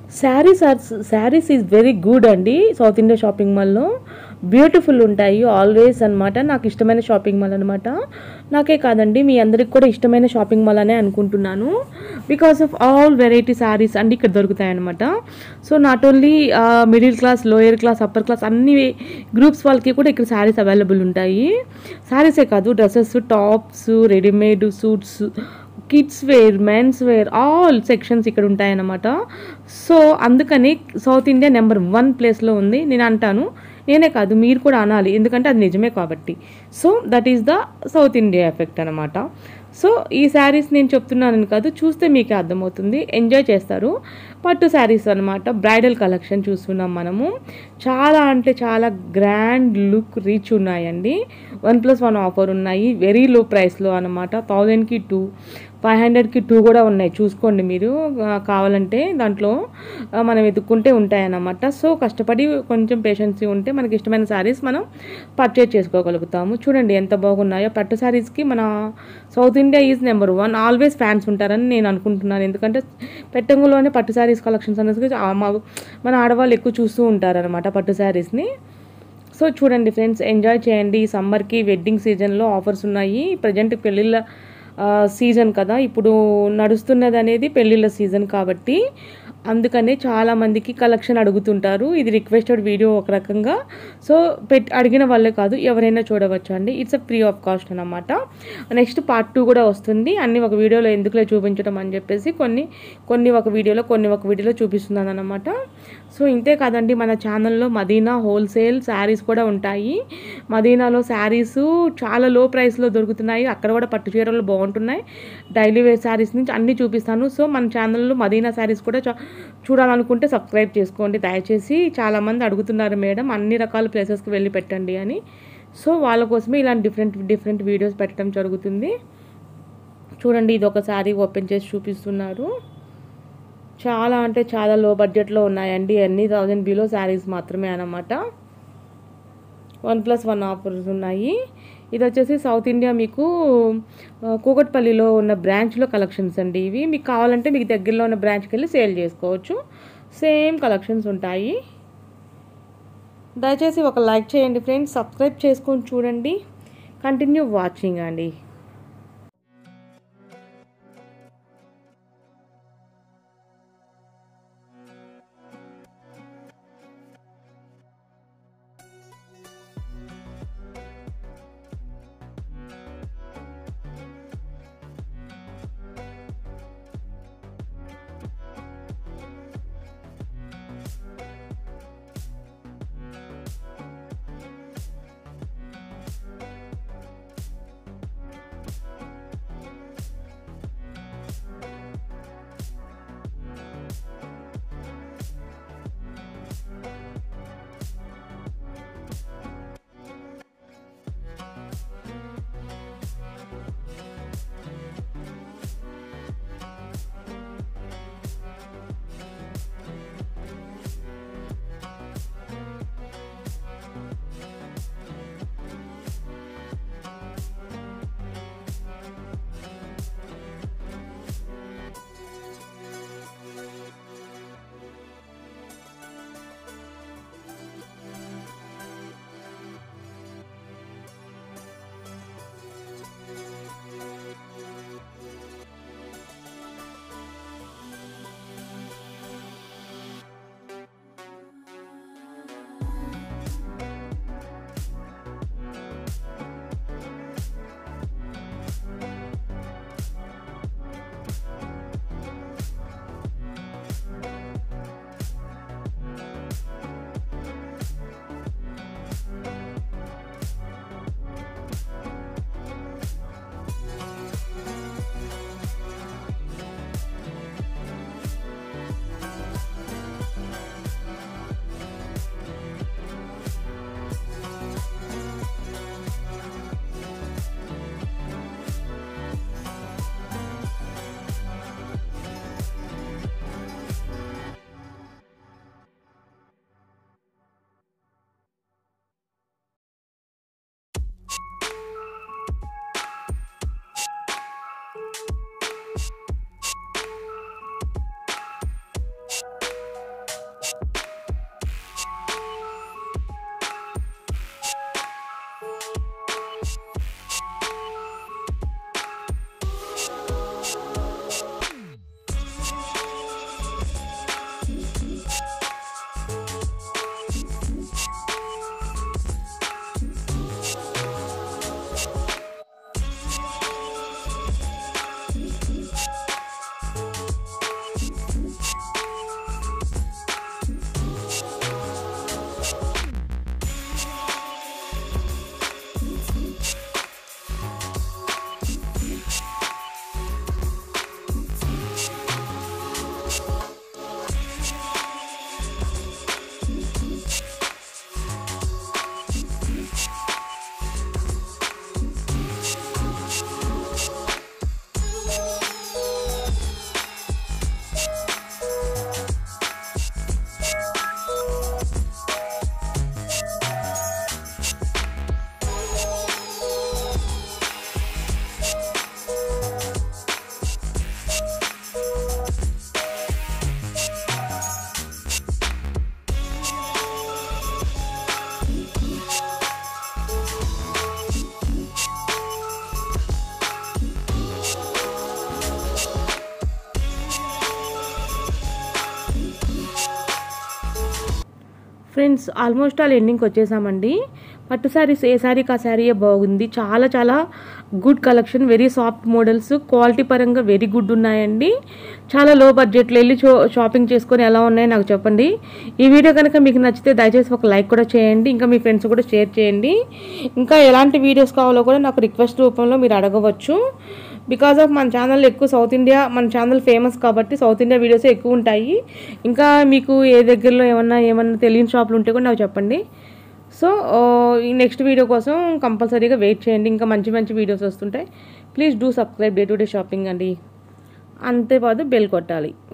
saris or saris is very good అండి South India shopping మాల్లో beautiful ఉంటాయి ఆల్వేస్ అన్నమాట నాకు ఇష్టమైన షాపింగ్ మాల్ అనమాట నాకే కాదండి మీ అందరికి కూడా ఇష్టమైన షాపింగ్ మాల్ అనే అనుకుంటున్నాను because of all variety saris అండి ఇక్కడ దొరుకుతాయి అనమాట so not only middle class lower class upper class అన్ని గ్రూప్స్ వాళ్ళకి కూడా ఇక్కడ శారీస్ అవైలబుల్ ఉంటాయి శారీసే కాదు dresses tops readymade suits kids wear mens wear all sections ఇక్కడ ఉంటాయన్నమాట సో అందుకని సౌత్ ఇండియా నెంబర్ వన్ ప్లేస్లో ఉంది నేను అంటాను నేనే కాదు మీరు కూడా అనాలి ఎందుకంటే అది నిజమే కాబట్టి so that is the South India effect అనమాట సో ఈ శారీస్ నేను చెప్తున్నానని కాదు చూస్తే మీకే అర్థమవుతుంది ఎంజాయ్ చేస్తారు పట్టు శారీస్ అనమాట బ్రైడల్ కలెక్షన్ చూస్తున్నాం మనము చాలా అంటే చాలా గ్రాండ్ లుక్ రీచ్ ఉన్నాయండి వన్ ప్లస్ వన్ ఆఫర్ ఉన్నాయి వెరీ లో ప్రైస్లో అనమాట థౌజండ్కి టూ ఫైవ్ హండ్రెడ్కి టూ కూడా ఉన్నాయి చూసుకోండి మీరు ఆ, కావాలంటే దాంట్లో ఆ, మనం వెతుక్కుంటే ఉంటాయన్నమాట సో కష్టపడి కొంచెం పేషెన్సీ ఉంటే మనకి ఇష్టమైన శారీస్ మనం పర్చేజ్ చేసుకోగలుగుతాము చూడండి ఎంత బాగున్నాయో పట్టు శారీస్కి మన South India is number one always fans ఉంటారని నేను అనుకుంటున్నాను ఎందుకంటే పెట్టంగులోనే పట్టు శారీస్ కలెక్షన్స్ అనేది ఆ మా మన ఆడవాళ్ళు ఎక్కువ చూస్తూ ఉంటారనమాట పట్టు శారీస్ని సో చూడండి ఫ్రెండ్స్ ఎంజాయ్ చేయండి ఈ సమ్మర్కి వెడ్డింగ్ సీజన్లో ఆఫర్స్ ఉన్నాయి ప్రజెంట్ పెళ్ళిళ్ళ సీజన్ కదా ఇప్పుడు నడుస్తున్నది అనేది పెళ్ళిళ్ళ సీజన్ కాబట్టి అందుకనే చాలామందికి కలెక్షన్ అడుగుతుంటారు ఇది రిక్వెస్టెడ్ వీడియో ఒక రకంగా సో పెట్ అడిగిన వాళ్ళే కాదు ఎవరైనా చూడవచ్చు అండి it's a free of cost అనమాట నెక్స్ట్ పార్ట్ టూ కూడా వస్తుంది అన్ని ఒక వీడియోలో ఎందుకులే చూపించడం అని చెప్పేసి కొన్ని కొన్ని ఒక వీడియోలో కొన్ని ఒక వీడియోలో చూపిస్తున్నాను అనమాట సో ఇంతే కాదండి మన ఛానల్లో మదీనా హోల్సేల్ శారీస్ కూడా ఉంటాయి మదీనాలో శారీస్ చాలా లో ప్రైస్లో దొరుకుతున్నాయి అక్కడ కూడా పట్టు చీరలు బాగుంటున్నాయి డైలీ వేర్ శారీస్ నుంచి అన్నీ చూపిస్తాను సో మన ఛానల్లో మదీనా శారీస్ కూడా చూ- చూడాలనుకుంటే సబ్స్క్రైబ్ చేసుకోండి దయచేసి చాలామంది అడుగుతున్నారు మేడం అన్ని రకాల ప్లేసెస్కి వెళ్ళి పెట్టండి అని సో వాళ్ళ కోసమే ఇలాంటి డిఫరెంట్ డిఫరెంట్ వీడియోస్ పెట్టడం జరుగుతుంది చూడండి ఇది ఒక శారీ ఓపెన్ చేసి చూపిస్తున్నారు చాలా అంటే చాలా లో బడ్జెట్లో ఉన్నాయండి అన్ని థౌజండ్ బిలో శారీస్ మాత్రమే అన్నమాట వన్ ప్లస్ వన్ ఆఫర్స్ ఉన్నాయి ఇది వచ్చేసి సౌత్ ఇండియా మీకు ఆ, కూకట్పల్లిలో ఉన్న బ్రాంచ్లో కలెక్షన్స్ అండి ఇవి మీకు కావాలంటే మీకు దగ్గరలో ఉన్న బ్రాంచ్కి వెళ్ళి సేల్ చేసుకోవచ్చు సేమ్ కలెక్షన్స్ ఉంటాయి దయచేసి ఒక లైక్ చేయండి ఫ్రెండ్స్ సబ్స్క్రైబ్ చేసుకొని చూడండి కంటిన్యూ వాచింగ్ అండి ఫ్రెండ్స్ ఆల్మోస్ట్ ఆల్ ఎండింగ్కి వచ్చేసామండి పట్టు శారీస్ ఏ శారీకి ఆ శారీయే బాగుంది చాలా చాలా good collection very soft models quality పరంగా వెరీ గుడ్ ఉన్నాయండి చాలా లో బడ్జెట్లో వెళ్ళి షో షాపింగ్ చేసుకొని ఎలా ఉన్నాయో నాకు చెప్పండి ఈ వీడియో కనుక మీకు నచ్చితే దయచేసి ఒక లైక్ కూడా చేయండి ఇంకా మీ ఫ్రెండ్స్ కూడా షేర్ చేయండి ఇంకా ఎలాంటి వీడియోస్ కావాలో కూడా నాకు రిక్వెస్ట్ రూపంలో మీరు అడగవచ్చు బికాజ్ ఆఫ్ మన ఛానల్ ఎక్కువ సౌత్ ఇండియా మన ఛానల్ ఫేమస్ కాబట్టి సౌత్ ఇండియా వీడియోస్ ఎక్కువ ఉంటాయి ఇంకా మీకు ఏ దగ్గరలో ఏమన్నా ఏమన్నా తెలియని షాపులు ఉంటే కూడా నాకు చెప్పండి సో ఈ నెక్స్ట్ వీడియో కోసం కంపల్సరీగా వెయిట్ చేయండి ఇంకా మంచి మంచి వీడియోస్ వస్తుంటాయి please do subscribe day to day shopping అండి అంతేకాదు బెల్ కొట్టాలి